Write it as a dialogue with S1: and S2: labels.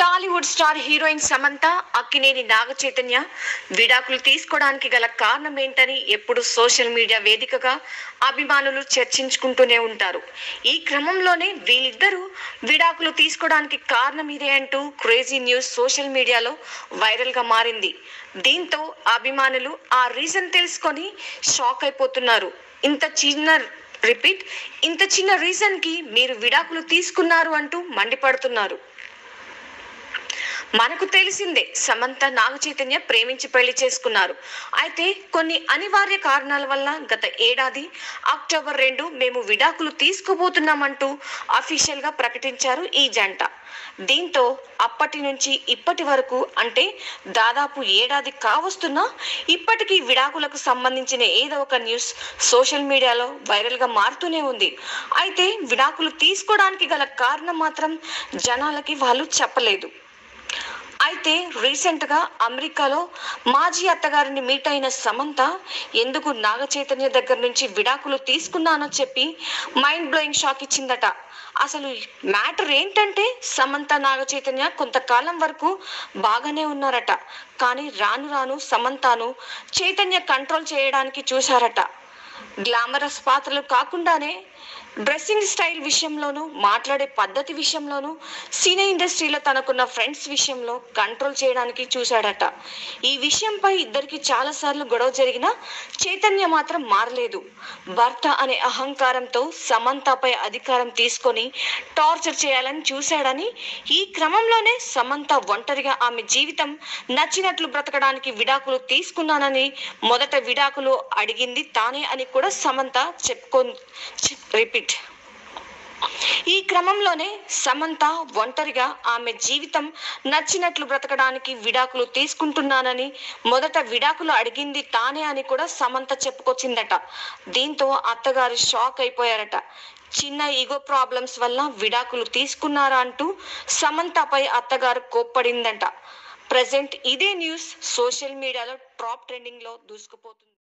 S1: Tollywood star heroine Samantha Akkineni Naga Chaitanya విడాకులు తీసుకోవడానికి గల కారణం ఏంటని ఎప్పుడు సోషల్ మీడియా వేదికగా అభిమానులు చర్చించుకుంటూనే ఉంటారు ఈ క్రమంలోనే వీళ్ళిద్దరూ విడాకులు తీసుకోవడానికి కారణం ఇదే అంటూ క్రేజీ న్యూస్ సోషల్ మీడియాలో వైరల్ గా మారింది దీంతో అభిమానులు ఆ రీజన్ తెలుసుకొని షాక్ అయిపోతున్నారు ఇంత చిన్న రిపీట్ ఇంత చిన్న రీజన్ కి మీరు విడాకులు తీసుకున్నారు అంటూ మండిపడుతున్నారు మనకు తెలిసిందే సమంత నాగ చైతన్య ప్రేమించి పెళ్లి చేసుకున్నారు అయితే కొన్ని అనివార్య కారణాల వల్ల గత ఏడాది అక్టోబర్ రెండు మేము విడాకులు తీసుకోబోతున్నామంటూ అఫీషియల్ గా ప్రకటించారు ఈ జంట దీంతో అప్పటి నుంచి ఇప్పటి వరకు అంటే దాదాపు ఏడాది కావస్తున్నా ఇప్పటికీ విడాకులకు సంబంధించిన ఏదో ఒక న్యూస్ సోషల్ మీడియాలో వైరల్ గా మారుతూనే ఉంది అయితే విడాకులు తీసుకోవడానికి గల కారణం మాత్రం జనాలకి వాళ్ళు చెప్పలేదు అయితే రీసెంట్ గా అమెరికాలో మాజీ అత్తగారిని మీట్ అయిన సమంత ఎందుకు నాగ చైతన్య దగ్గర నుంచి విడాకులు తీసుకున్నానో చెప్పి మైండ్ బ్లోయింగ్ షాక్ ఇచ్చిందట అసలు మ్యాటర్ ఏంటంటే సమంత నాగ చైతన్య కొంతకాలం వరకు బాగానే ఉన్నారట కానీ రాను రాను సమంతను చైతన్య కంట్రోల్ చేయడానికి చూశారట గ్లామరస్ పాత్రలు కాకుండానే డ్రెస్సింగ్ స్టైల్ విషయంలోనూ మాట్లాడే పద్ధతి విషయంలోనూ సినీ ఇండస్ట్రీలో తనకున్న ఫ్రెండ్స్ విషయంలో కంట్రోల్ చేయడానికి చూశాడట ఈ విషయంపై ఇద్దరికి చాలాసార్లు గొడవ జరిగినా చైతన్య మాత్రం మారలేదు భర్త అనే అహంకారంతో సమంతపై అధికారం తీసుకొని టార్చర్ చేయాలని చూశాడని ఈ క్రమంలోనే సమంత ఒంటరిగా ఆమె జీవితం నచ్చినట్లు బ్రతకడానికి విడాకులు తీసుకున్నానని మొదట విడాకులు అడిగింది తానే అని కూడా సమంత చెప్పుకో రిపీట్ ఈ క్రమంలోనే సమంత ఒంటరిగా ఆమె జీవితం నచ్చినట్లు బ్రతకడానికి విడాకులు తీసుకుంటున్నానని మొదట విడాకులు అడిగింది తానే అని కూడా సమంత చెప్పుకొచ్చిందట దీంతో అత్తగారు షాక్ అయిపోయారట చిన్న ఈగో ప్రాబ్లమ్స్ వల్ల విడాకులు తీసుకున్నారా అంటూ సమంతపై అత్తగారు కోప్పడిందంట ప్రజెంట్ ఇదే న్యూస్ సోషల్ మీడియాలో టాప్ ట్రెండింగ్ లో దూసుకుపోతుంది